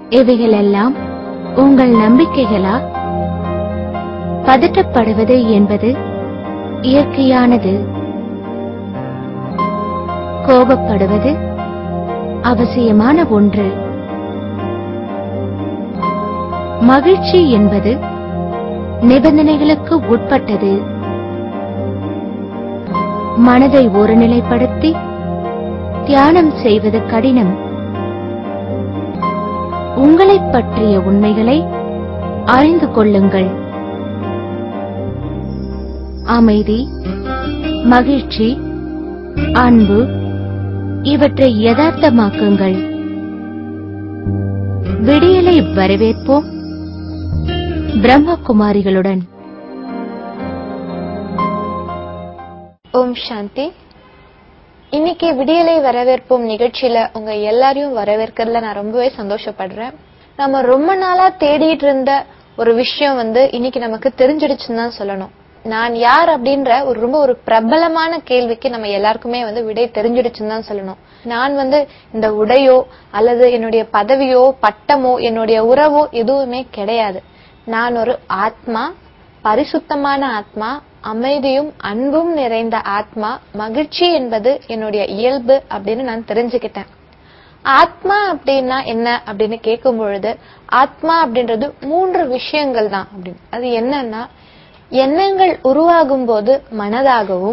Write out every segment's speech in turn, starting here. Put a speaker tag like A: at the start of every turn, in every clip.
A: இவைகளெல்லாம் உங்கள் நம்பிக்கைகளா பதட்டப்படுவது என்பது இயற்கையானது கோபப்படுவது அவசியமான ஒன்று மகிழ்ச்சி என்பது நிபந்தனைகளுக்கு உட்பட்டது மனதை ஒருநிலைப்படுத்தி தியானம் செய்வது கடினம் உங்களைப் பற்றிய உண்மைகளை அறிந்து கொள்ளுங்கள் அமைதி மகிழ்ச்சி அன்பு இவற்றை யதார்த்தமாக்குங்கள் விடியலை வரவேற்போம் பிரம்மகுமாரிகளுடன்
B: ஓம் சாந்தி இன்னைக்கு விடியலை வரவேற்போம் நிகழ்ச்சியில உங்க எல்லாரையும் வரவேற்கிறதுல நான் ரொம்பவே சந்தோஷப்படுறேன் நம்ம ரொம்ப நாளா தேடிட்டு இருந்த ஒரு விஷயம் வந்து இன்னைக்கு நமக்கு தெரிஞ்சிடுச்சுன்னு தான் சொல்லணும் நான் யார் அப்படின்ற ஒரு ரொம்ப ஒரு பிரபலமான கேள்விக்கு நம்ம எல்லாருக்குமே வந்து விடை தெரிஞ்சிடுச்சுன்னு தான் சொல்லணும் நான் வந்து இந்த உடையோ அல்லது என்னுடைய பதவியோ பட்டமோ என்னுடைய உறவோ எதுவுமே கிடையாது நான் ஒரு ஆத்மா பரிசுத்தமான ஆத்மா அமைதியும் அன்பும் நிறைந்த ஆத்மா மகிழ்ச்சி என்பது என்னுடைய இயல்பு அப்படின்னு நான் தெரிஞ்சுக்கிட்டேன் ஆத்மா அப்படின்னா என்ன அப்படின்னு கேட்கும் பொழுது ஆத்மா அப்படின்றது மூன்று விஷயங்கள் தான் அப்படின்னு அது என்னன்னா எண்ணங்கள் உருவாகும் போது மனதாகவும்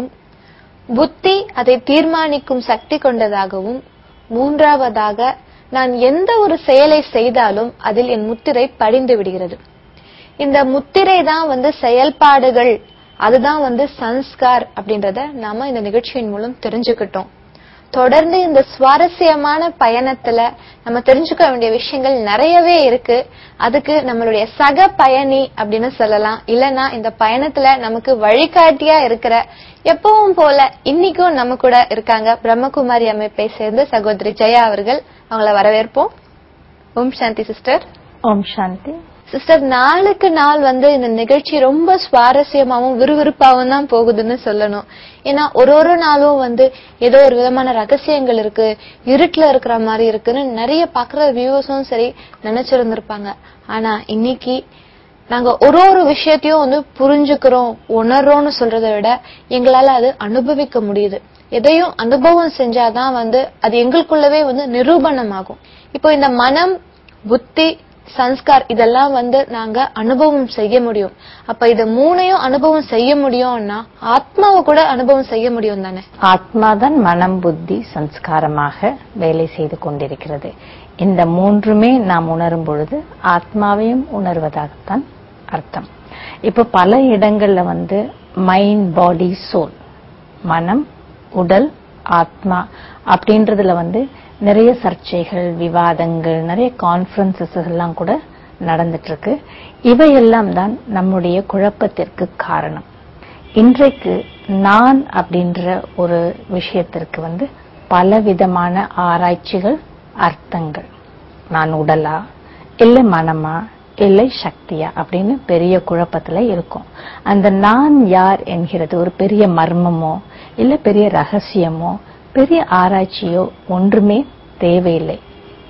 B: புத்தி அதை தீர்மானிக்கும் சக்தி கொண்டதாகவும் மூன்றாவதாக நான் எந்த ஒரு செயலை செய்தாலும் அதில் என் முத்திரை படிந்து விடுகிறது இந்த முத்திரை தான் வந்து செயல்பாடுகள் அதுதான் வந்து சன்ஸ்கார் அப்படின்றத நாம இந்த நிகழ்ச்சியின் மூலம் தெரிஞ்சுக்கிட்டோம் தொடர்ந்து இந்த சுவாரஸ்யமான பயணத்துல நம்ம தெரிஞ்சுக்க வேண்டிய விஷயங்கள் நிறையவே இருக்கு அதுக்கு நம்மளுடைய சக பயணி அப்படின்னு சொல்லலாம் இல்லனா இந்த பயணத்துல நமக்கு வழிகாட்டியா இருக்கிற எப்பவும் போல இன்னைக்கும் நம்ம கூட இருக்காங்க பிரம்மகுமாரி அமைப்பை சேர்ந்த சகோதரி ஜெயா அவர்கள் அவங்கள வரவேற்போம் ஓம் சாந்தி சிஸ்டர்
C: ஓம் சாந்தி
B: சிஸ்டர் நாளுக்கு நாள் வந்து இந்த நிகழ்ச்சி ரொம்ப சுவாரஸ்யமாவும் விறுவிறுப்பாவும் தான் போகுதுன்னு சொல்லணும் ஏன்னா ஒரு ஒரு நாளும் வந்து ஏதோ ஒரு விதமான ரகசியங்கள் இருக்கு இருட்டுல இருக்கிற மாதிரி இருக்குன்னு நிறைய பாக்குற வியூவர்ஸும் சரி நினைச்சிருந்திருப்பாங்க ஆனா இன்னைக்கு நாங்க ஒரு ஒரு விஷயத்தையும் வந்து புரிஞ்சுக்கிறோம் உணர்றோம்னு சொல்றதை விட எங்களால அது அனுபவிக்க முடியுது எதையும் அனுபவம் செஞ்சாதான் வந்து அது எங்களுக்குள்ளவே வந்து நிரூபணம் ஆகும் இப்போ இந்த மனம் புத்தி சன்ஸ்கார் இதெல்லாம் வந்து நாங்க அனுபவம் செய்ய முடியும் அப்ப இது மூணையும் அனுபவம் செய்ய முடியும்னா ஆத்மாவை கூட அனுபவம் செய்ய முடியும் தானே
C: ஆத்மாதான் மனம் புத்தி சம்ஸ்காரமாக வேலை செய்து கொண்டிருக்கிறது இந்த மூன்றுமே நாம் உணரும் பொழுது ஆத்மாவையும் உணர்வதாகத்தான் அர்த்தம் இப்ப பல இடங்கள்ல வந்து மைண்ட் பாடி சோல் மனம் உடல் ஆத்மா அப்படின்றதுல வந்து நிறைய சர்ச்சைகள் விவாதங்கள் நிறைய கான்பரன்சஸ் எல்லாம் கூட நடந்துட்டு இருக்கு இவையெல்லாம் தான் நம்முடைய குழப்பத்திற்கு காரணம் இன்றைக்கு நான் அப்படின்ற ஒரு விஷயத்திற்கு வந்து பலவிதமான ஆராய்ச்சிகள் அர்த்தங்கள் நான் உடலா இல்லை மனமா இல்லை சக்தியா அப்படின்னு பெரிய குழப்பத்துல இருக்கும் அந்த நான் யார் என்கிறது ஒரு பெரிய மர்மமோ இல்ல பெரிய ரகசியமோ பெரிய ஆராய்ச்சியோ ஒன்றுமே தேவையில்லை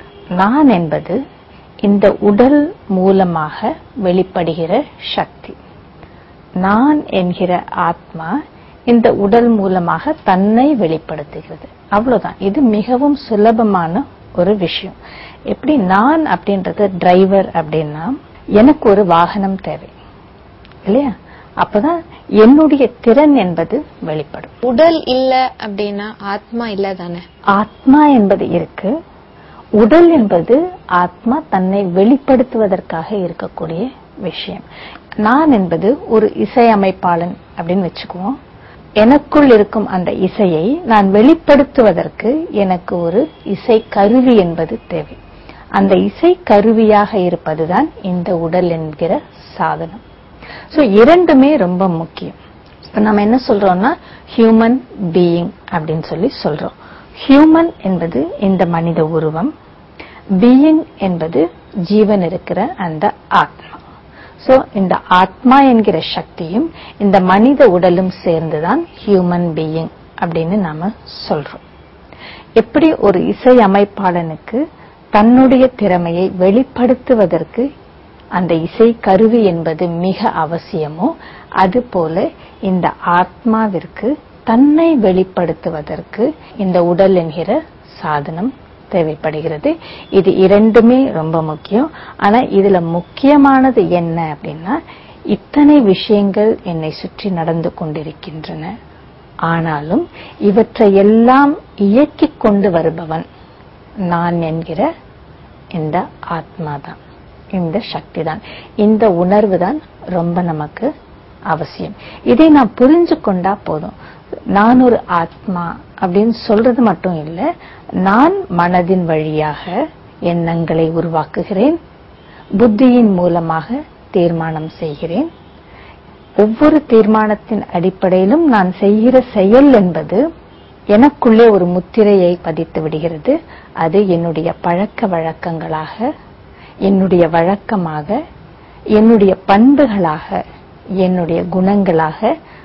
C: நான் என்பது இந்த உடல் மூலமாக வெளிப்படுகிற சக்தி நான் என்கிற ஆத்மா இந்த உடல் மூலமாக தன்னை வெளிப்படுத்துகிறது அவ்வளவுதான் இது மிகவும் சுலபமான ஒரு விஷயம் எப்படி நான் அப்படின்றது டிரைவர் அப்படின்னா எனக்கு ஒரு வாகனம் தேவை இல்லையா அப்பதான் என்னுடைய திறன் என்பது வெளிப்படும்
B: உடல் இல்ல அப்படின்னா ஆத்மா இல்ல தானே
C: ஆத்மா என்பது இருக்கு உடல் என்பது ஆத்மா தன்னை வெளிப்படுத்துவதற்காக இருக்கக்கூடிய விஷயம் நான் என்பது ஒரு இசையமைப்பாளன் அப்படின்னு வச்சுக்குவோம் எனக்குள் இருக்கும் அந்த இசையை நான் வெளிப்படுத்துவதற்கு எனக்கு ஒரு இசை கருவி என்பது தேவை அந்த இசை கருவியாக இருப்பதுதான் இந்த உடல் என்கிற சாதனம் சோ இரண்டுமே ரொம்ப முக்கியம் இப்ப நம்ம என்ன சொல்றோம்னா ஹியூமன் பீயிங் அப்படின்னு சொல்லி சொல்றோம் ஹியூமன் என்பது இந்த மனித உருவம் பீயிங் என்பது ஜீவன் இருக்கிற அந்த ஆத்மா சோ இந்த ஆத்மா என்கிற சக்தியும் இந்த மனித உடலும் சேர்ந்துதான் ஹியூமன் பீயிங் அப்படின்னு நாம சொல்றோம் எப்படி ஒரு இசை அமைப்பாளனுக்கு தன்னுடைய திறமையை வெளிப்படுத்துவதற்கு அந்த இசை கருவி என்பது மிக அவசியமோ அதுபோல இந்த ஆத்மாவிற்கு தன்னை வெளிப்படுத்துவதற்கு இந்த உடல் என்கிற சாதனம் தேவைப்படுகிறது இது இரண்டுமே ரொம்ப முக்கியம் ஆனா இதுல முக்கியமானது என்ன அப்படின்னா இத்தனை விஷயங்கள் என்னை சுற்றி நடந்து கொண்டிருக்கின்றன ஆனாலும் இவற்றை எல்லாம் இயக்கிக் கொண்டு வருபவன் நான் என்கிற இந்த ஆத்மாதான் இந்த சக்தி தான் இந்த உணர்வு தான் ரொம்ப நமக்கு அவசியம் இதை நான் புரிஞ்சு கொண்டா போதும் நான் ஒரு ஆத்மா அப்படின்னு சொல்றது மட்டும் இல்ல நான் மனதின் வழியாக எண்ணங்களை உருவாக்குகிறேன் புத்தியின் மூலமாக தீர்மானம் செய்கிறேன் ஒவ்வொரு தீர்மானத்தின் அடிப்படையிலும் நான் செய்கிற செயல் என்பது எனக்குள்ளே ஒரு முத்திரையை பதித்து விடுகிறது அது என்னுடைய பழக்க வழக்கங்களாக என்னுடைய வழக்கமாக என்னுடைய பண்புகளாக என்னுடைய குணங்களாக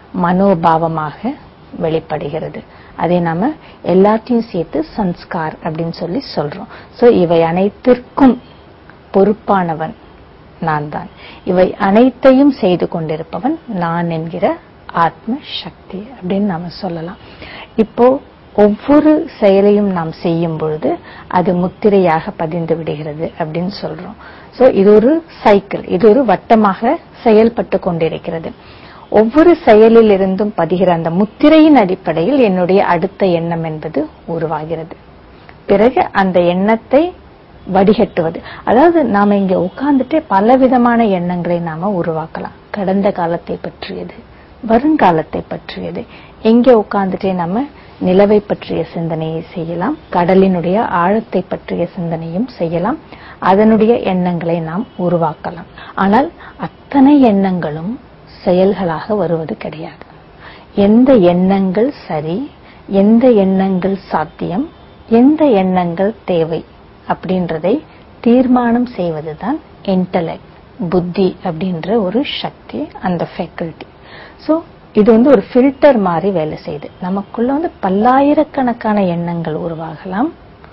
C: மனோபாவமாக வெளிப்படுகிறது அதை நாம எல்லாத்தையும் சேர்த்து சன்ஸ்கார் அப்படின்னு சொல்லி சொல்றோம் சோ இவை அனைத்திற்கும் பொறுப்பானவன் நான் தான் இவை அனைத்தையும் செய்து கொண்டிருப்பவன் நான் என்கிற ஆத்ம சக்தி அப்படின்னு நாம சொல்லலாம் இப்போ ஒவ்வொரு செயலையும் நாம் செய்யும் பொழுது அது முத்திரையாக பதிந்து விடுகிறது அப்படின்னு சொல்றோம் சோ இது ஒரு சைக்கிள் இது ஒரு வட்டமாக செயல்பட்டு கொண்டிருக்கிறது ஒவ்வொரு செயலில் இருந்தும் பதிகிற அந்த முத்திரையின் அடிப்படையில் என்னுடைய அடுத்த எண்ணம் என்பது உருவாகிறது பிறகு அந்த எண்ணத்தை வடிகட்டுவது அதாவது நாம இங்க உட்கார்ந்துட்டே பலவிதமான எண்ணங்களை நாம உருவாக்கலாம் கடந்த காலத்தை பற்றியது வருங்காலத்தை பற்றியது எங்க உட்கார்ந்துட்டே நம்ம நிலவை பற்றிய சிந்தனையை செய்யலாம் கடலினுடைய ஆழத்தை பற்றிய சிந்தனையும் செய்யலாம் அதனுடைய எண்ணங்களை நாம் உருவாக்கலாம் ஆனால் அத்தனை எண்ணங்களும் செயல்களாக வருவது கிடையாது எந்த எண்ணங்கள் சரி எந்த எண்ணங்கள் சாத்தியம் எந்த எண்ணங்கள் தேவை அப்படின்றதை தீர்மானம் செய்வதுதான் இன்டலெக்ட் புத்தி அப்படின்ற ஒரு சக்தி அந்த ஃபேக்கல்டி சோ இது வந்து ஒரு ஃபில்டர் மாதிரி வேலை செய்யுது நமக்குள்ள வந்து பல்லாயிரக்கணக்கான எண்ணங்கள் உருவாகலாம்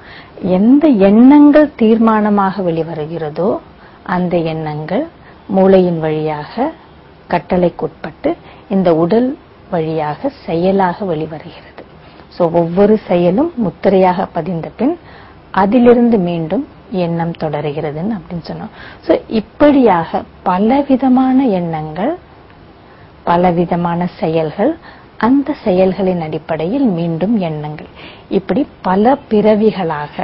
C: எந்த எண்ணங்கள் தீர்மானமாக வெளிவருகிறதோ அந்த எண்ணங்கள் மூளையின் வழியாக கட்டளைக்குட்பட்டு இந்த உடல் வழியாக செயலாக வெளிவருகிறது சோ ஒவ்வொரு செயலும் முத்திரையாக பதிந்த பின் அதிலிருந்து மீண்டும் எண்ணம் தொடருகிறதுன்னு அப்படின்னு சொன்னோம் சோ இப்படியாக பலவிதமான எண்ணங்கள் பலவிதமான செயல்கள் அந்த செயல்களின் அடிப்படையில் மீண்டும் எண்ணங்கள் இப்படி பல பிறவிகளாக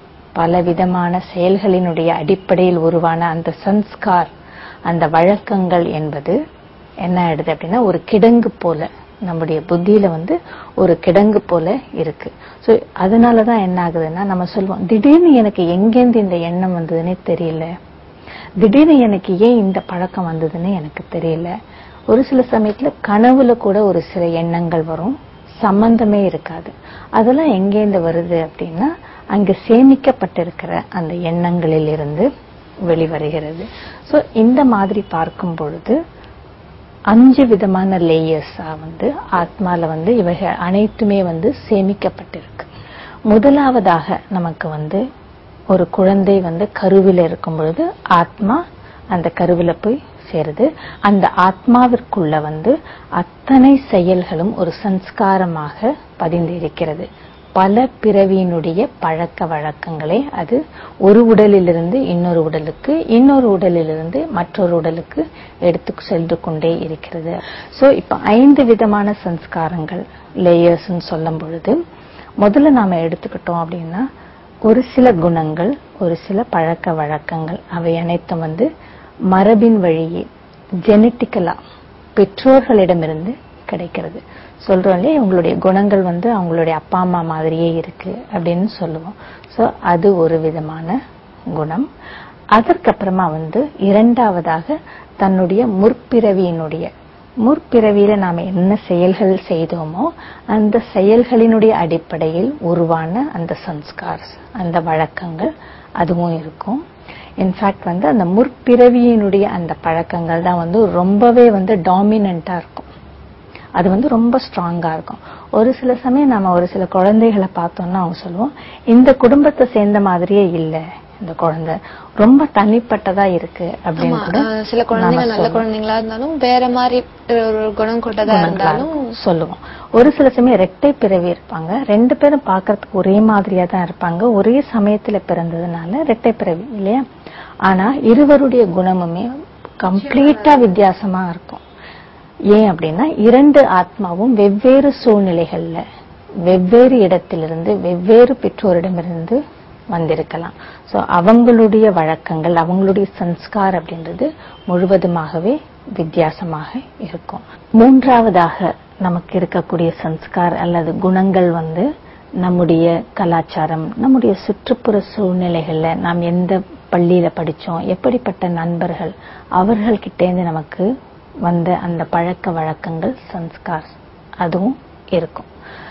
C: பலவிதமான செயல்களினுடைய அடிப்படையில் உருவான அந்த சன்ஸ்கார் அந்த வழக்கங்கள் என்பது என்ன ஆயிடுது அப்படின்னா ஒரு கிடங்கு போல நம்முடைய புத்தியில வந்து ஒரு கிடங்கு போல இருக்கு சோ அதனாலதான் என்ன ஆகுதுன்னா நம்ம சொல்லுவோம் திடீர்னு எனக்கு எங்கேருந்து இந்த எண்ணம் வந்ததுன்னே தெரியல திடீர்னு எனக்கு ஏன் இந்த பழக்கம் வந்ததுன்னு எனக்கு தெரியல ஒரு சில சமயத்துல கனவுல கூட ஒரு சில எண்ணங்கள் வரும் சம்பந்தமே இருக்காது அதெல்லாம் எங்கேருந்து வருது அப்படின்னா அங்க சேமிக்கப்பட்டிருக்கிற அந்த எண்ணங்களில் இருந்து வெளிவருகிறது சோ இந்த மாதிரி பார்க்கும் பொழுது அஞ்சு விதமான லேயர்ஸா வந்து ஆத்மால வந்து இவைகள் அனைத்துமே வந்து சேமிக்கப்பட்டிருக்கு முதலாவதாக நமக்கு வந்து ஒரு குழந்தை வந்து கருவில இருக்கும் பொழுது ஆத்மா அந்த கருவில போய் சேருது அந்த ஆத்மாவிற்குள்ள வந்து அத்தனை செயல்களும் ஒரு சன்ஸ்காரமாக பதிந்து இருக்கிறது பல பிறவியினுடைய பழக்க வழக்கங்களை அது ஒரு உடலிலிருந்து இன்னொரு உடலுக்கு இன்னொரு உடலிலிருந்து மற்றொரு உடலுக்கு எடுத்து சென்று கொண்டே இருக்கிறது சோ இப்ப ஐந்து விதமான சன்ஸ்காரங்கள் லேயர்ஸ் சொல்லும் பொழுது முதல்ல நாம எடுத்துக்கிட்டோம் அப்படின்னா ஒரு சில குணங்கள் ஒரு சில பழக்க வழக்கங்கள் அவை அனைத்தும் வந்து மரபின் வழியே ஜெனட்டிக்கலா பெற்றோர்களிடமிருந்து கிடைக்கிறது சொல்றோம் இல்லையா உங்களுடைய குணங்கள் வந்து அவங்களுடைய அப்பா அம்மா மாதிரியே இருக்கு அப்படின்னு சொல்லுவோம் சோ அது ஒரு விதமான குணம் அதற்கப்புறமா வந்து இரண்டாவதாக தன்னுடைய முற்பிறவியினுடைய முற்பிறவியில நாம என்ன செயல்கள் செய்தோமோ அந்த செயல்களினுடைய அடிப்படையில் உருவான அந்த சன்ஸ்கார்ஸ் அந்த வழக்கங்கள் அதுவும் இருக்கும் இன்ஃபேக்ட் வந்து அந்த முற்பிறவியினுடைய அந்த பழக்கங்கள் தான் வந்து ரொம்பவே வந்து டாமினண்டா இருக்கும் அது வந்து ரொம்ப ஸ்ட்ராங்கா இருக்கும் ஒரு சில சமயம் நம்ம ஒரு சில குழந்தைகளை பார்த்தோம்னா அவங்க சொல்லுவோம் இந்த குடும்பத்தை சேர்ந்த மாதிரியே இல்ல இந்த குழந்தை ரொம்ப தனிப்பட்டதா இருக்கு அப்படின்னு
B: ஆமா
C: கூட
B: அஹ் சில குழந்தைங்க நல்ல குழந்தைங்களா இருந்தாலும் வேற மாதிரி ஒரு குணம் கொண்டதா
C: குணங்களா
B: இருந்தாலும்
C: இருக்கும் சொல்லுவோம் ஒரு சில சமயம் ரெட்டை பிறவி இருப்பாங்க ரெண்டு பேரும் பார்க்கறதுக்கு ஒரே மாதிரியா தான் இருப்பாங்க ஒரே சமயத்துல பிறந்ததுனால ரெட்டை பிறவி இல்லையா ஆனா இருவருடைய குணமுமே கம்ப்ளீட்டா வித்தியாசமா இருக்கும் ஏன் அப்படின்னா இரண்டு ஆத்மாவும் வெவ்வேறு சூழ்நிலைகள்ல வெவ்வேறு இடத்திலிருந்து வெவ்வேறு பெற்றோரிடமிருந்து வந்திருக்கலாம் சோ அவங்களுடைய வழக்கங்கள் அவங்களுடைய சன்ஸ்கார் அப்படின்றது முழுவதுமாகவே வித்தியாசமாக இருக்கும் மூன்றாவதாக நமக்கு இருக்கக்கூடிய சன்ஸ்கார் அல்லது குணங்கள் வந்து நம்முடைய கலாச்சாரம் நம்முடைய சுற்றுப்புற சூழ்நிலைகள்ல நாம் எந்த பள்ளியில படிச்சோம் எப்படிப்பட்ட நண்பர்கள் அவர்கள்கிட்ட இருந்து நமக்கு வந்த அந்த பழக்க வழக்கங்கள் சன்ஸ்கார் அதுவும் இருக்கும்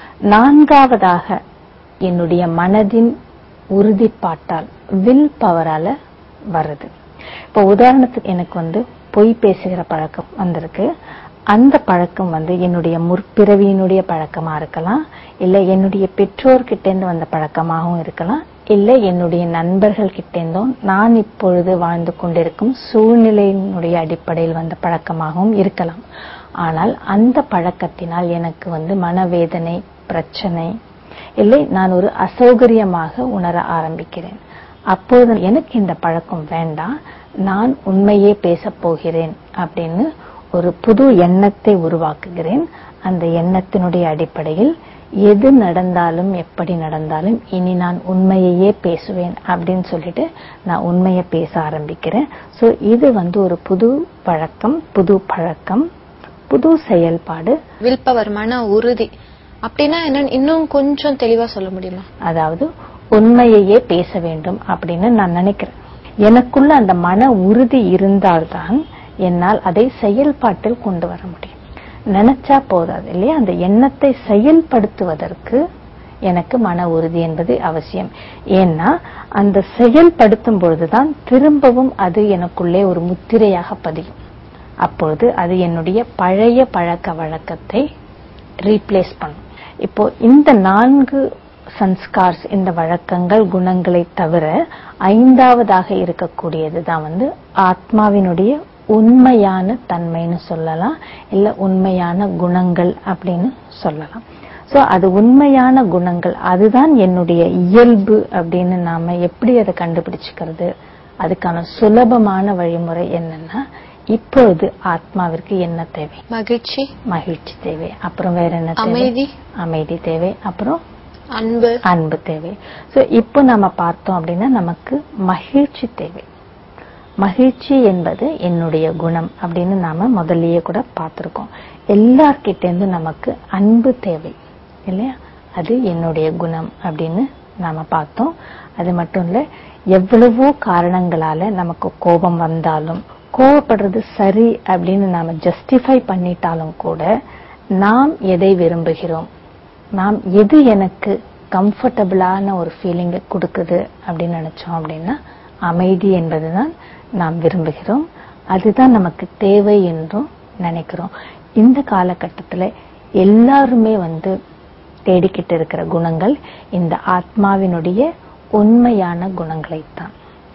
C: நான்காவதாக என்னுடைய மனதின் உறுதிப்பாட்டால் வில் பவரால வருது இப்போ உதாரணத்துக்கு எனக்கு வந்து பொய் பேசுகிற பழக்கம் வந்திருக்கு அந்த பழக்கம் வந்து என்னுடைய முற்பிறவியினுடைய பழக்கமா இருக்கலாம் இல்ல என்னுடைய பெற்றோர்கிட்ட இருந்து வந்த பழக்கமாகவும் இருக்கலாம் இல்ல என்னுடைய நண்பர்கள் கிட்ட இருந்தும் நான் இப்பொழுது வாழ்ந்து கொண்டிருக்கும் சூழ்நிலையினுடைய அடிப்படையில் வந்த பழக்கமாகவும் இருக்கலாம் ஆனால் அந்த பழக்கத்தினால் எனக்கு வந்து மனவேதனை பிரச்சனை இல்லை நான் ஒரு அசௌகரியமாக உணர ஆரம்பிக்கிறேன் அப்போது எனக்கு இந்த பழக்கம் வேண்டாம் நான் உண்மையே பேசப் போகிறேன் அப்படின்னு ஒரு புது எண்ணத்தை உருவாக்குகிறேன் அந்த எண்ணத்தினுடைய அடிப்படையில் எது நடந்தாலும் எப்படி நடந்தாலும் இனி நான் உண்மையையே பேசுவேன் அப்படின்னு சொல்லிட்டு நான் உண்மையை பேச ஆரம்பிக்கிறேன் சோ இது வந்து ஒரு புது பழக்கம் புது பழக்கம் புது செயல்பாடு
B: வில் பவர் மன உறுதி அப்படின்னா என்னன்னு இன்னும் கொஞ்சம் தெளிவா சொல்ல முடியுமா
C: அதாவது உண்மையையே பேச வேண்டும் அப்படின்னு நான் நினைக்கிறேன் எனக்குள்ள அந்த மன உறுதி இருந்தால்தான் என்னால் அதை செயல்பாட்டில் கொண்டு வர முடியும் நினைச்சா போதாது இல்லையா அந்த எண்ணத்தை செயல்படுத்துவதற்கு எனக்கு மன உறுதி என்பது அவசியம் ஏன்னா அந்த செயல்படுத்தும் பொழுதுதான் திரும்பவும் அது எனக்குள்ளே ஒரு முத்திரையாக பதியும் அப்பொழுது அது என்னுடைய பழைய பழக்க வழக்கத்தை ரீப்ளேஸ் பண்ணும் இப்போ இந்த நான்கு சன்ஸ்கார்ஸ் இந்த வழக்கங்கள் குணங்களை தவிர ஐந்தாவதாக இருக்கக்கூடியது தான் வந்து ஆத்மாவினுடைய உண்மையான தன்மைன்னு சொல்லலாம் இல்ல உண்மையான குணங்கள் அப்படின்னு சொல்லலாம் சோ அது உண்மையான குணங்கள் அதுதான் என்னுடைய இயல்பு அப்படின்னு நாம எப்படி அதை கண்டுபிடிச்சுக்கிறது அதுக்கான சுலபமான வழிமுறை என்னன்னா இப்பொழுது ஆத்மாவிற்கு என்ன தேவை
B: மகிழ்ச்சி
C: மகிழ்ச்சி தேவை அப்புறம் வேற என்ன தேவை
B: அமைதி
C: அமைதி தேவை அப்புறம்
B: அன்பு
C: அன்பு தேவை சோ இப்போ நம்ம பார்த்தோம் அப்படின்னா நமக்கு மகிழ்ச்சி தேவை மகிழ்ச்சி என்பது என்னுடைய குணம் அப்படின்னு நாம முதல்லயே கூட பார்த்திருக்கோம் எல்லார்கிட்ட இருந்து நமக்கு அன்பு தேவை இல்லையா அது என்னுடைய குணம் அப்படின்னு நாம பார்த்தோம் அது மட்டும் இல்ல எவ்வளவோ காரணங்களால நமக்கு கோபம் வந்தாலும் கோபப்படுறது சரி அப்படின்னு நாம ஜஸ்டிஃபை பண்ணிட்டாலும் கூட நாம் எதை விரும்புகிறோம் நாம் எது எனக்கு கம்ஃபர்டபுளான ஒரு ஃபீலிங்கை கொடுக்குது அப்படின்னு நினைச்சோம் அப்படின்னா அமைதி என்பதுதான் நாம் விரும்புகிறோம் அதுதான் நமக்கு தேவை என்றும் நினைக்கிறோம் இந்த காலகட்டத்துல எல்லாருமே வந்து தேடிக்கிட்டு இருக்கிற குணங்கள் இந்த ஆத்மாவினுடைய உண்மையான குணங்களைத்தான்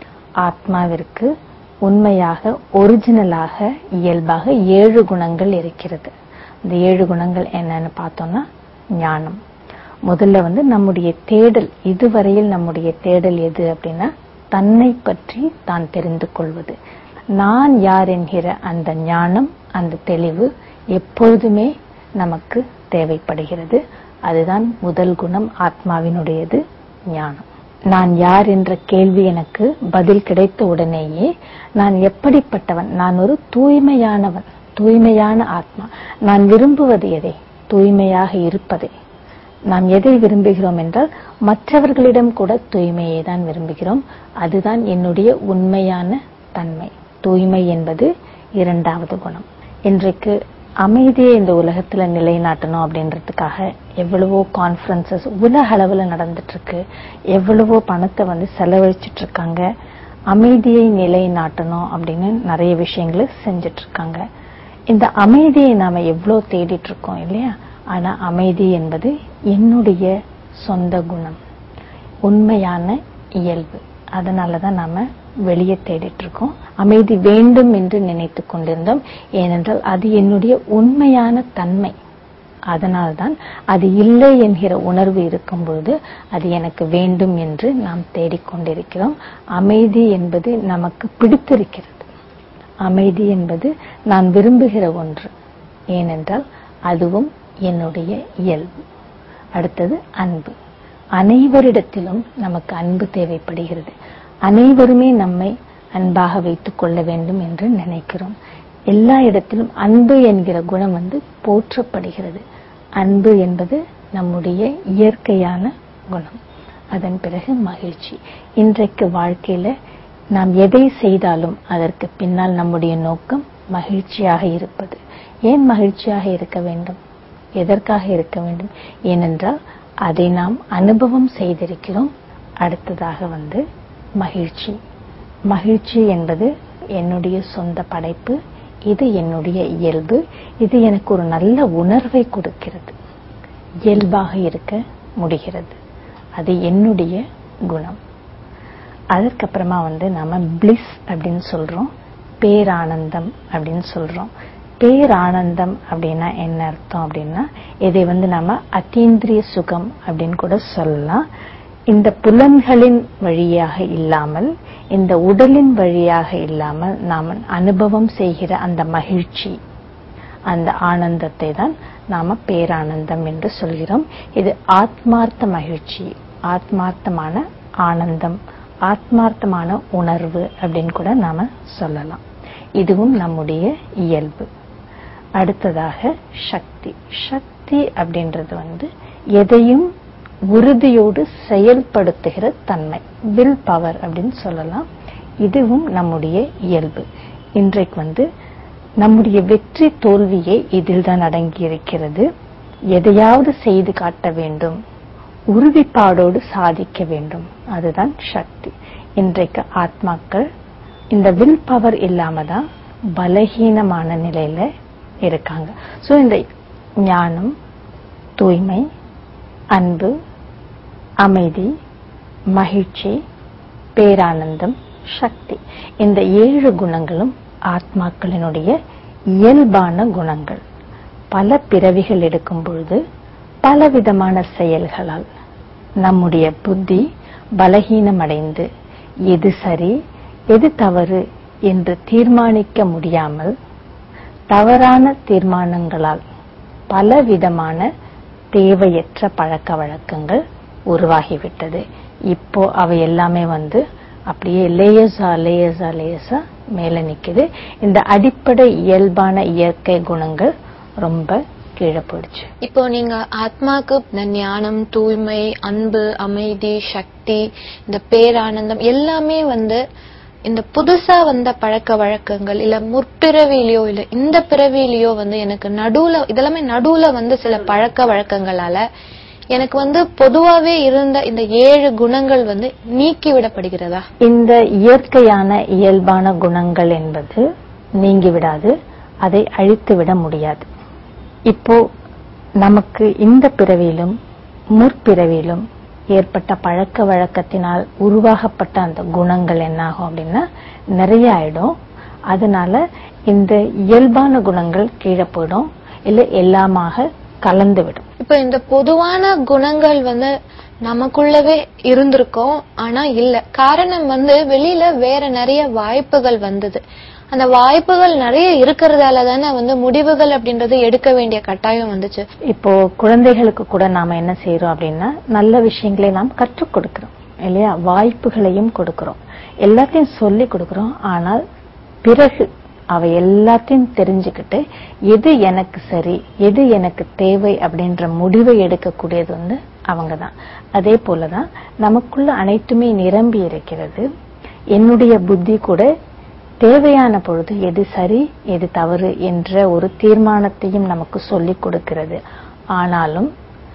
C: ஆத்மாவிற்கு உண்மையாக ஒரிஜினலாக இயல்பாக ஏழு குணங்கள் இருக்கிறது இந்த ஏழு குணங்கள் என்னன்னு பார்த்தோம்னா ஞானம் முதல்ல வந்து நம்முடைய தேடல் இதுவரையில் நம்முடைய தேடல் எது அப்படின்னா தன்னை பற்றி தான் தெரிந்து கொள்வது நான் யார் என்கிற அந்த ஞானம் அந்த தெளிவு எப்பொழுதுமே நமக்கு தேவைப்படுகிறது அதுதான் முதல் குணம் ஆத்மாவினுடையது ஞானம் நான் யார் என்ற கேள்வி எனக்கு பதில் கிடைத்த உடனேயே நான் எப்படிப்பட்டவன் நான் ஒரு தூய்மையானவன் தூய்மையான ஆத்மா நான் விரும்புவது எதை தூய்மையாக இருப்பதை நாம் எதை விரும்புகிறோம் என்றால் மற்றவர்களிடம் கூட தூய்மையை தான் விரும்புகிறோம் அதுதான் என்னுடைய உண்மையான தன்மை தூய்மை என்பது இரண்டாவது குணம் இன்றைக்கு அமைதியை இந்த உலகத்துல நிலைநாட்டணும் அப்படின்றதுக்காக எவ்வளவோ கான்ஃபரன்சஸ் உலக அளவுல நடந்துட்டு இருக்கு எவ்வளவோ பணத்தை வந்து செலவழிச்சிட்டு இருக்காங்க அமைதியை நிலைநாட்டணும் அப்படின்னு நிறைய விஷயங்களை செஞ்சுட்டு இருக்காங்க இந்த அமைதியை நாம எவ்வளவு தேடிட்டு இருக்கோம் இல்லையா ஆனா அமைதி என்பது என்னுடைய சொந்த குணம் உண்மையான இயல்பு அதனாலதான் நாம வெளியே தேடிட்டு இருக்கோம் அமைதி வேண்டும் என்று நினைத்து கொண்டிருந்தோம் ஏனென்றால் அது என்னுடைய உண்மையான தன்மை அதனால்தான் அது இல்லை என்கிற உணர்வு இருக்கும் பொழுது அது எனக்கு வேண்டும் என்று நாம் தேடிக்கொண்டிருக்கிறோம் அமைதி என்பது நமக்கு பிடித்திருக்கிறது அமைதி என்பது நான் விரும்புகிற ஒன்று ஏனென்றால் அதுவும் என்னுடைய இயல்பு அடுத்தது அன்பு அனைவரிடத்திலும் நமக்கு அன்பு தேவைப்படுகிறது அனைவருமே நம்மை அன்பாக வைத்துக் கொள்ள வேண்டும் என்று நினைக்கிறோம் எல்லா இடத்திலும் அன்பு என்கிற குணம் வந்து போற்றப்படுகிறது அன்பு என்பது நம்முடைய இயற்கையான குணம் அதன் பிறகு மகிழ்ச்சி இன்றைக்கு வாழ்க்கையில நாம் எதை செய்தாலும் அதற்கு பின்னால் நம்முடைய நோக்கம் மகிழ்ச்சியாக இருப்பது ஏன் மகிழ்ச்சியாக இருக்க வேண்டும் எதற்காக இருக்க வேண்டும் ஏனென்றால் அதை நாம் அனுபவம் செய்திருக்கிறோம் அடுத்ததாக வந்து மகிழ்ச்சி மகிழ்ச்சி என்பது என்னுடைய சொந்த படைப்பு இது என்னுடைய இயல்பு இது எனக்கு ஒரு நல்ல உணர்வை கொடுக்கிறது இயல்பாக இருக்க முடிகிறது அது என்னுடைய குணம் அதற்கப்புறமா வந்து நாம பிளிஸ் அப்படின்னு சொல்றோம் பேரானந்தம் அப்படின்னு சொல்றோம் பேரானந்தம் அப்படின்னா என்ன அர்த்தம் அப்படின்னா இதை வந்து நாம அத்தீந்திரிய சுகம் அப்படின்னு கூட சொல்லலாம் இந்த புலன்களின் வழியாக இல்லாமல் இந்த உடலின் வழியாக இல்லாமல் நாம் அனுபவம் செய்கிற அந்த மகிழ்ச்சி அந்த ஆனந்தத்தை தான் நாம பேரானந்தம் என்று சொல்கிறோம் இது ஆத்மார்த்த மகிழ்ச்சி ஆத்மார்த்தமான ஆனந்தம் ஆத்மார்த்தமான உணர்வு அப்படின்னு கூட நாம சொல்லலாம் இதுவும் நம்முடைய இயல்பு அடுத்ததாக சக்தி சக்தி அப்படின்றது வந்து எதையும் உறுதியோடு செயல்படுத்துகிற தன்மை வில் பவர் அப்படின்னு சொல்லலாம் இதுவும் நம்முடைய இயல்பு இன்றைக்கு வந்து நம்முடைய வெற்றி தோல்வியே இதில் தான் அடங்கி இருக்கிறது எதையாவது செய்து காட்ட வேண்டும் உறுதிப்பாடோடு சாதிக்க வேண்டும் அதுதான் சக்தி இன்றைக்கு ஆத்மாக்கள் இந்த வில் பவர் இல்லாம தான் பலகீனமான நிலையில இருக்காங்க சோ இந்த ஞானம் தூய்மை அன்பு அமைதி மகிழ்ச்சி பேரானந்தம் சக்தி இந்த ஏழு குணங்களும் ஆத்மாக்களினுடைய இயல்பான குணங்கள் பல பிறவிகள் எடுக்கும் பொழுது பலவிதமான செயல்களால் நம்முடைய புத்தி பலகீனமடைந்து எது சரி எது தவறு என்று தீர்மானிக்க முடியாமல் தவறான தீர்மானங்களால் பலவிதமான தேவையற்ற பழக்க வழக்கங்கள் உருவாகிவிட்டது இப்போ அவை எல்லாமே வந்து அப்படியே லேயர்ஸா லேயர்ஸா லேயர்ஸா மேல நிக்குது இந்த அடிப்படை இயல்பான இயற்கை குணங்கள் ரொம்ப கீழே போயிடுச்சு
B: இப்போ நீங்க ஆத்மாக்கு இந்த ஞானம் தூய்மை அன்பு அமைதி சக்தி இந்த பேரானந்தம் எல்லாமே வந்து இந்த புதுசா வந்த பழக்க வழக்கங்கள் இல்ல முற்பிறவிலையோ இல்ல இந்த பிறவிலையோ வந்து எனக்கு நடுவுல இதெல்லாமே நடுவுல வந்து சில பழக்க வழக்கங்களால எனக்கு வந்து பொதுவாவே இருந்த இந்த ஏழு குணங்கள் வந்து நீக்கி விடப்படுகிறதா
C: இந்த இயற்கையான இயல்பான குணங்கள் என்பது நீங்கி விடாது அதை அழித்து விட முடியாது இப்போ நமக்கு இந்த பிறவியிலும் முற்பிறவியிலும் ஏற்பட்ட பழக்க வழக்கத்தினால் உருவாகப்பட்ட அந்த குணங்கள் என்ன ஆகும் அப்படின்னா நிறைய ஆயிடும் அதனால இந்த இயல்பான குணங்கள் கீழே போயிடும் இல்ல எல்லாமாக கலந்து விடும்
B: இப்ப இந்த பொதுவான குணங்கள் வந்து நமக்குள்ளவே இருந்திருக்கும் ஆனா இல்ல காரணம் வந்து வெளியில வேற நிறைய வாய்ப்புகள் வந்தது அந்த வாய்ப்புகள் நிறைய இருக்கிறதால தானே வந்து முடிவுகள் அப்படின்றது எடுக்க வேண்டிய கட்டாயம் வந்துச்சு
C: இப்போ குழந்தைகளுக்கு கூட நாம என்ன செய்யறோம் அப்படின்னா நல்ல விஷயங்களை நாம் கற்றுக் கொடுக்கிறோம் இல்லையா வாய்ப்புகளையும் கொடுக்கிறோம் எல்லாத்தையும் சொல்லி கொடுக்கிறோம் ஆனால் பிறகு அவ எல்லாத்தையும் தெரிஞ்சுக்கிட்டு எது எனக்கு சரி எது எனக்கு தேவை அப்படின்ற முடிவை எடுக்கக்கூடியது வந்து அவங்க தான் அதே போலதான் நமக்குள்ள அனைத்துமே நிரம்பி இருக்கிறது என்னுடைய புத்தி கூட தேவையான பொழுது எது சரி எது தவறு என்ற ஒரு தீர்மானத்தையும் நமக்கு சொல்லிக் கொடுக்கிறது ஆனாலும்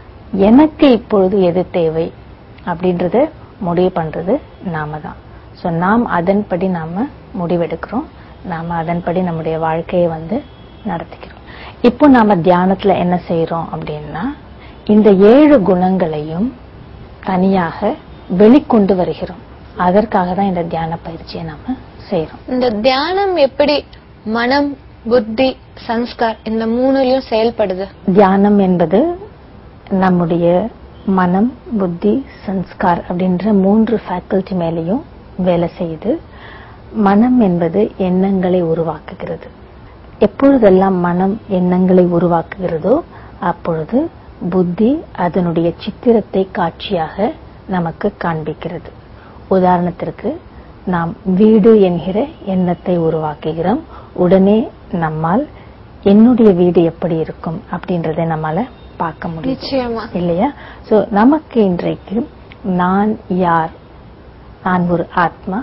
C: எனக்கு இப்பொழுது எது தேவை அப்படின்றத முடிவு பண்றது நாம தான் சோ நாம் அதன்படி நாம முடிவெடுக்கிறோம் நாம அதன்படி நம்முடைய வாழ்க்கையை வந்து நடத்திக்கிறோம் இப்போ நாம தியானத்துல என்ன செய்யறோம் அப்படின்னா இந்த ஏழு குணங்களையும் தனியாக வெளிக்கொண்டு வருகிறோம் அதற்காக தான் இந்த தியான பயிற்சியை நாம செய்யறோம்
B: இந்த தியானம் எப்படி மனம் புத்தி சன்ஸ்கார் இந்த மூணுலயும் செயல்படுது
C: தியானம் என்பது நம்முடைய மனம் புத்தி சன்ஸ்கார் அப்படின்ற மூன்று ஃபேக்கல்டி மேலேயும் வேலை செய்யுது மனம் என்பது எண்ணங்களை உருவாக்குகிறது எப்பொழுதெல்லாம் மனம் எண்ணங்களை உருவாக்குகிறதோ அப்பொழுது புத்தி அதனுடைய சித்திரத்தை காட்சியாக நமக்கு காண்பிக்கிறது உதாரணத்திற்கு நாம் வீடு என்கிற எண்ணத்தை உருவாக்குகிறோம் உடனே நம்மால் என்னுடைய வீடு எப்படி இருக்கும் அப்படின்றதை நம்மால பார்க்க முடியும்
B: நிச்சயமா
C: இல்லையா சோ நமக்கு இன்றைக்கு நான் யார் நான் ஒரு ஆத்மா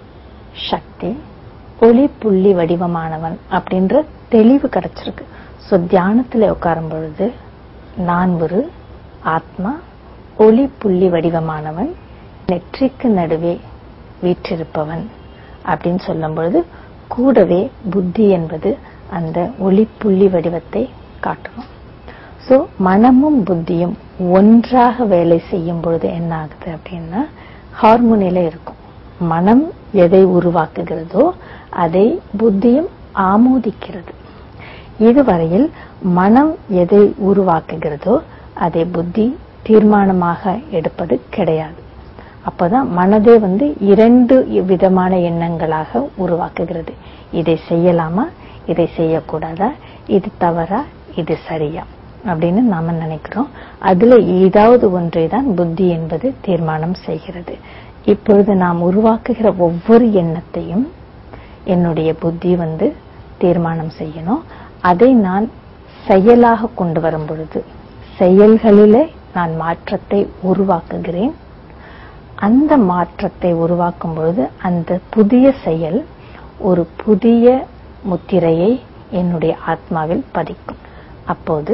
C: சக்தி ஒளி புள்ளி வடிவமானவன் அப்படின்ற தெளிவு கிடைச்சிருக்கு சோ தியானத்துல உட்காரும் பொழுது நான் ஒரு ஆத்மா ஒளி புள்ளி வடிவமானவன் நெற்றிக்கு நடுவே வீற்றிருப்பவன் அப்படின்னு சொல்லும் பொழுது கூடவே புத்தி என்பது அந்த ஒளி புள்ளி வடிவத்தை காட்டணும் சோ மனமும் புத்தியும் ஒன்றாக வேலை செய்யும் பொழுது என்ன ஆகுது அப்படின்னா ஹார்மோனியில இருக்கும் மனம் எதை உருவாக்குகிறதோ அதை புத்தியும் ஆமோதிக்கிறது இதுவரையில் மனம் எதை உருவாக்குகிறதோ அதை புத்தி தீர்மானமாக எடுப்பது கிடையாது அப்பதான் மனதே வந்து இரண்டு விதமான எண்ணங்களாக உருவாக்குகிறது இதை செய்யலாமா இதை செய்யக்கூடாதா இது தவறா இது சரியா அப்படின்னு நாம நினைக்கிறோம் அதுல ஏதாவது ஒன்றை தான் புத்தி என்பது தீர்மானம் செய்கிறது இப்பொழுது நாம் உருவாக்குகிற ஒவ்வொரு எண்ணத்தையும் என்னுடைய புத்தி வந்து தீர்மானம் செய்யணும் அதை நான் செயலாக கொண்டு வரும் பொழுது செயல்களிலே நான் மாற்றத்தை உருவாக்குகிறேன் அந்த மாற்றத்தை உருவாக்கும் பொழுது அந்த புதிய செயல் ஒரு புதிய முத்திரையை என்னுடைய ஆத்மாவில் பதிக்கும் அப்போது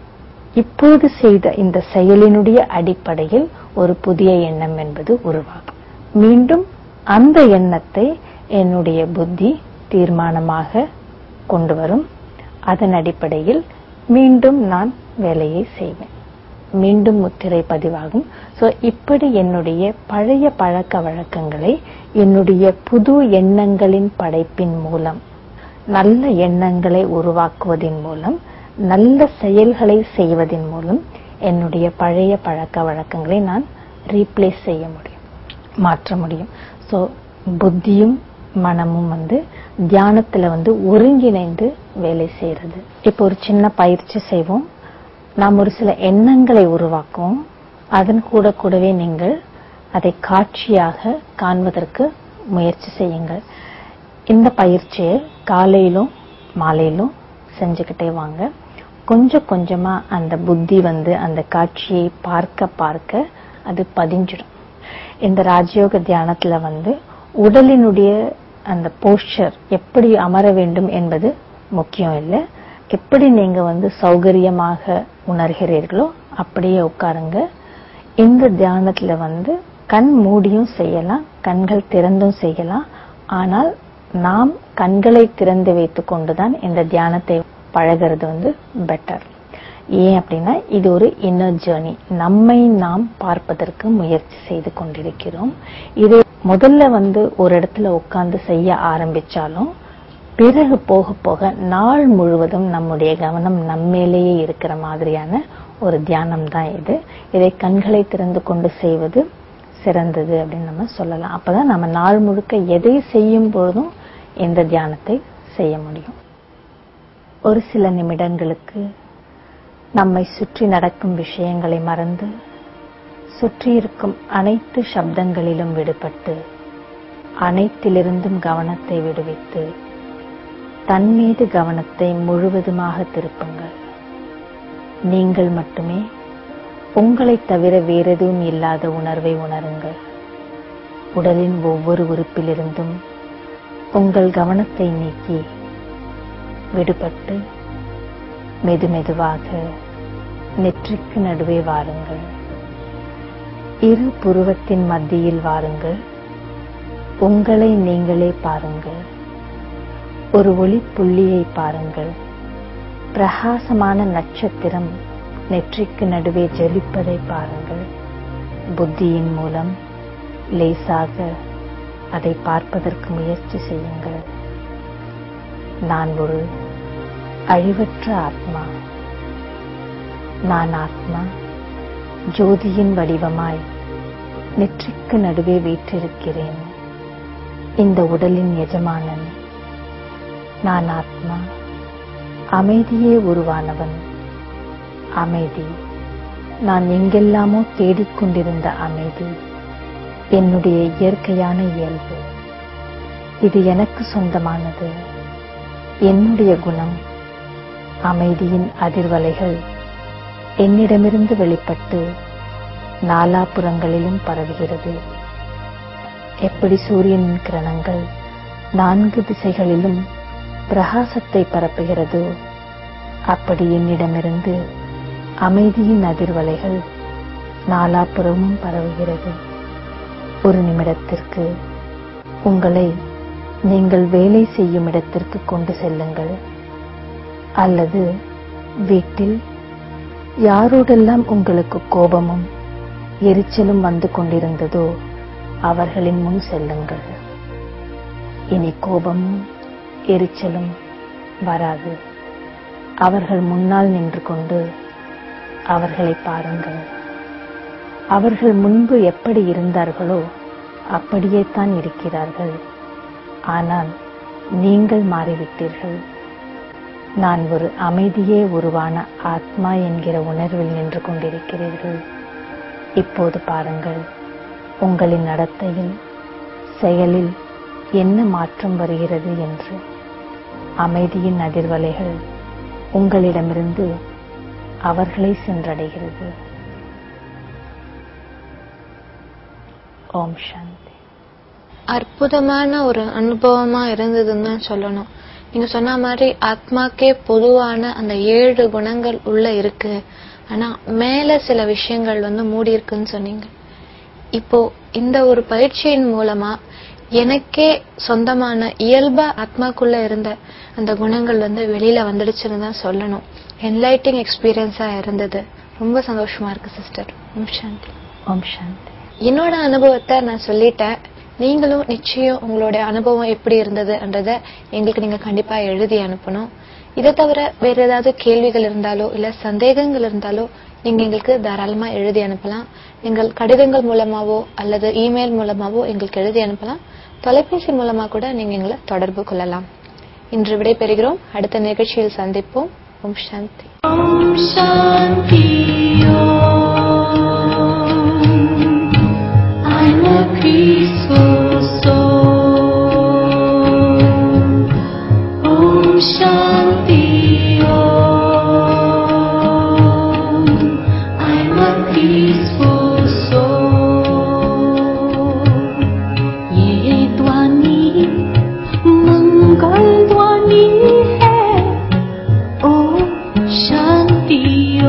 C: இப்போது செய்த இந்த செயலினுடைய அடிப்படையில் ஒரு புதிய எண்ணம் என்பது உருவாகும் மீண்டும் அந்த எண்ணத்தை என்னுடைய புத்தி தீர்மானமாக கொண்டு வரும் அதன் அடிப்படையில் மீண்டும் நான் வேலையை செய்வேன் மீண்டும் முத்திரை பதிவாகும் சோ இப்படி என்னுடைய பழைய பழக்க வழக்கங்களை என்னுடைய புது எண்ணங்களின் படைப்பின் மூலம் நல்ல எண்ணங்களை உருவாக்குவதின் மூலம் நல்ல செயல்களை செய்வதன் மூலம் என்னுடைய பழைய பழக்க வழக்கங்களை நான் ரீப்ளேஸ் செய்ய முடியும் மாற்ற முடியும் சோ புத்தியும் மனமும் வந்து தியானத்துல வந்து ஒருங்கிணைந்து வேலை செய்யறது இப்போ ஒரு சின்ன பயிற்சி செய்வோம் நாம் ஒரு சில எண்ணங்களை உருவாக்குவோம் அதன் கூட கூடவே நீங்கள் அதை காட்சியாக காண்பதற்கு முயற்சி செய்யுங்கள் இந்த பயிற்சியை காலையிலும் மாலையிலும் செஞ்சுக்கிட்டே வாங்க கொஞ்சம் கொஞ்சமா அந்த புத்தி வந்து அந்த காட்சியை பார்க்க பார்க்க அது பதிஞ்சிடும் இந்த ராஜயோக தியானத்துல வந்து உடலினுடைய அந்த போஸ்டர் எப்படி அமர வேண்டும் என்பது முக்கியம் இல்லை எப்படி நீங்க வந்து சௌகரியமாக உணர்கிறீர்களோ அப்படியே உட்காருங்க இந்த தியானத்துல வந்து கண் மூடியும் செய்யலாம் கண்கள் திறந்தும் செய்யலாம் ஆனால் நாம் கண்களை திறந்து வைத்துக் கொண்டுதான் இந்த தியானத்தை பழகிறது வந்து பெட்டர் ஏன் அப்படின்னா இது ஒரு இன்னர் ஜேர்னி நம்மை நாம் பார்ப்பதற்கு முயற்சி செய்து கொண்டிருக்கிறோம் இது முதல்ல வந்து ஒரு இடத்துல உட்கார்ந்து செய்ய ஆரம்பிச்சாலும் பிறகு போக போக நாள் முழுவதும் நம்முடைய கவனம் நம்மேலேயே இருக்கிற மாதிரியான ஒரு தியானம் தான் இது இதை கண்களை திறந்து கொண்டு செய்வது சிறந்தது அப்படின்னு நம்ம சொல்லலாம் அப்பதான் நம்ம நாள் முழுக்க எதை செய்யும் பொழுதும் இந்த தியானத்தை செய்ய முடியும் ஒரு சில நிமிடங்களுக்கு நம்மை சுற்றி நடக்கும் விஷயங்களை மறந்து சுற்றி இருக்கும் அனைத்து சப்தங்களிலும் விடுபட்டு அனைத்திலிருந்தும் கவனத்தை விடுவித்து தன் மீது கவனத்தை முழுவதுமாக திருப்புங்கள் நீங்கள் மட்டுமே உங்களைத் தவிர வேறெதுவும் இல்லாத உணர்வை உணருங்கள் உடலின் ஒவ்வொரு உறுப்பிலிருந்தும் உங்கள் கவனத்தை நீக்கி விடுபட்டு மெதுமெதுவாக நெற்றிக்கு நடுவே வாருங்கள் இரு புருவத்தின் மத்தியில் வாருங்கள் உங்களை நீங்களே பாருங்கள் ஒரு ஒளி புள்ளியை பாருங்கள் பிரகாசமான நட்சத்திரம் நெற்றிக்கு நடுவே ஜொலிப்பதை பாருங்கள் புத்தியின் மூலம் லேசாக அதை பார்ப்பதற்கு முயற்சி செய்யுங்கள் நான் ஒரு அழிவற்ற ஆத்மா நான் ஆத்மா ஜோதியின் வடிவமாய் நெற்றிக்கு நடுவே வீற்றிருக்கிறேன் இந்த உடலின் எஜமானன் நான் ஆத்மா அமைதியே உருவானவன் அமைதி நான் எங்கெல்லாமோ தேடிக்கொண்டிருந்த அமைதி என்னுடைய இயற்கையான இயல்பு இது எனக்கு சொந்தமானது என்னுடைய குணம் அமைதியின் அதிர்வலைகள் என்னிடமிருந்து வெளிப்பட்டு நாலாபுறங்களிலும் பரவுகிறது எப்படி சூரியனின் கிரணங்கள் நான்கு திசைகளிலும் பிரகாசத்தை பரப்புகிறதோ அப்படி என்னிடமிருந்து அமைதியின் அதிர்வலைகள் நாலாபுறமும் பரவுகிறது ஒரு நிமிடத்திற்கு உங்களை நீங்கள் வேலை செய்யும் இடத்திற்கு கொண்டு செல்லுங்கள் அல்லது வீட்டில் யாரோடெல்லாம் உங்களுக்கு கோபமும் எரிச்சலும் வந்து கொண்டிருந்ததோ அவர்களின் முன் செல்லுங்கள் இனி கோபமும் எரிச்சலும் வராது அவர்கள் முன்னால் நின்று கொண்டு அவர்களை பாருங்கள் அவர்கள் முன்பு எப்படி இருந்தார்களோ அப்படியே தான் இருக்கிறார்கள் ஆனால் நீங்கள் மாறிவிட்டீர்கள் நான் ஒரு அமைதியே உருவான ஆத்மா என்கிற உணர்வில் நின்று கொண்டிருக்கிறீர்கள் இப்போது பாருங்கள் உங்களின் நடத்தையில் செயலில் என்ன மாற்றம் வருகிறது என்று அமைதியின் அதிர்வலைகள் உங்களிடமிருந்து அவர்களை சென்றடைகிறது ஓம் சாந்தி
B: அற்புதமான ஒரு அனுபவமா இருந்ததுன்னு தான் சொல்லணும் நீங்க சொன்ன மாதிரி ஆத்மாக்கே பொதுவான அந்த ஏழு குணங்கள் உள்ள இருக்கு ஆனா மேல சில விஷயங்கள் வந்து மூடி இருக்குன்னு சொன்னீங்க இப்போ இந்த ஒரு பயிற்சியின் மூலமா எனக்கே சொந்தமான இயல்பா ஆத்மாக்குள்ள இருந்த அந்த குணங்கள் வந்து வெளியில வந்துடுச்சுன்னு தான் சொல்லணும் என்லைட்டிங் எக்ஸ்பீரியன்ஸா இருந்தது ரொம்ப சந்தோஷமா இருக்கு சிஸ்டர் ஓம் சாந்தி
C: ஓம் சாந்தி
B: என்னோட அனுபவத்தை நான் சொல்லிட்டேன் நீங்களும் நிச்சயம் உங்களுடைய அனுபவம் எப்படி இருந்ததுன்றத எங்களுக்கு நீங்க கண்டிப்பா எழுதி அனுப்பணும் இதை தவிர வேற ஏதாவது கேள்விகள் இருந்தாலோ இல்ல சந்தேகங்கள் இருந்தாலோ நீங்க எங்களுக்கு தாராளமா எழுதி அனுப்பலாம் நீங்கள் கடிதங்கள் மூலமாவோ அல்லது இமெயில் மூலமாவோ எங்களுக்கு எழுதி அனுப்பலாம் தொலைபேசி மூலமா கூட நீங்க எங்களை தொடர்பு கொள்ளலாம் இன்று விடைபெறுகிறோம் அடுத்த நிகழ்ச்சியில் சந்திப்போம் ஓம் சாந்தி
D: I'm a peaceful soul. Om Shanti Om. I'm a peaceful soul. ये ध्वनि मंगल ध्वनि है ओम शांति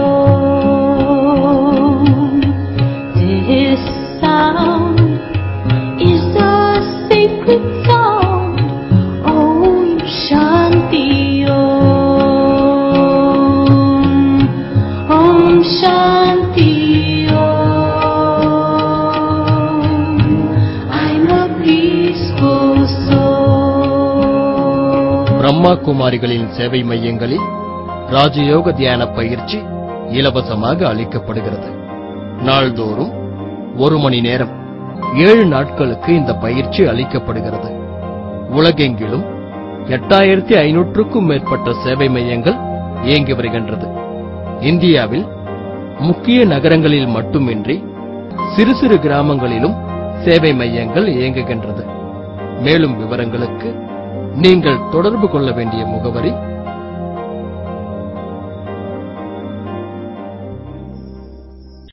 D: ओम This sound is the sacred sound Om Shanti Om Om Shanti Om I'm a peaceful soul
E: Brahma குமாரிகளின் சேவை மையங்களில் ராஜயோக தியான பயிற்சி இலவசமாக அளிக்கப்படுகிறது நாள்தோறும் ஒரு மணி நேரம் ஏழு நாட்களுக்கு இந்த பயிற்சி அளிக்கப்படுகிறது உலகெங்கிலும் எட்டாயிரத்தி ஐநூற்றுக்கும் மேற்பட்ட சேவை மையங்கள் இயங்கி வருகின்றது இந்தியாவில் முக்கிய நகரங்களில் மட்டுமின்றி சிறு சிறு கிராமங்களிலும் சேவை மையங்கள் இயங்குகின்றது மேலும் விவரங்களுக்கு நீங்கள் தொடர்பு கொள்ள வேண்டிய முகவரி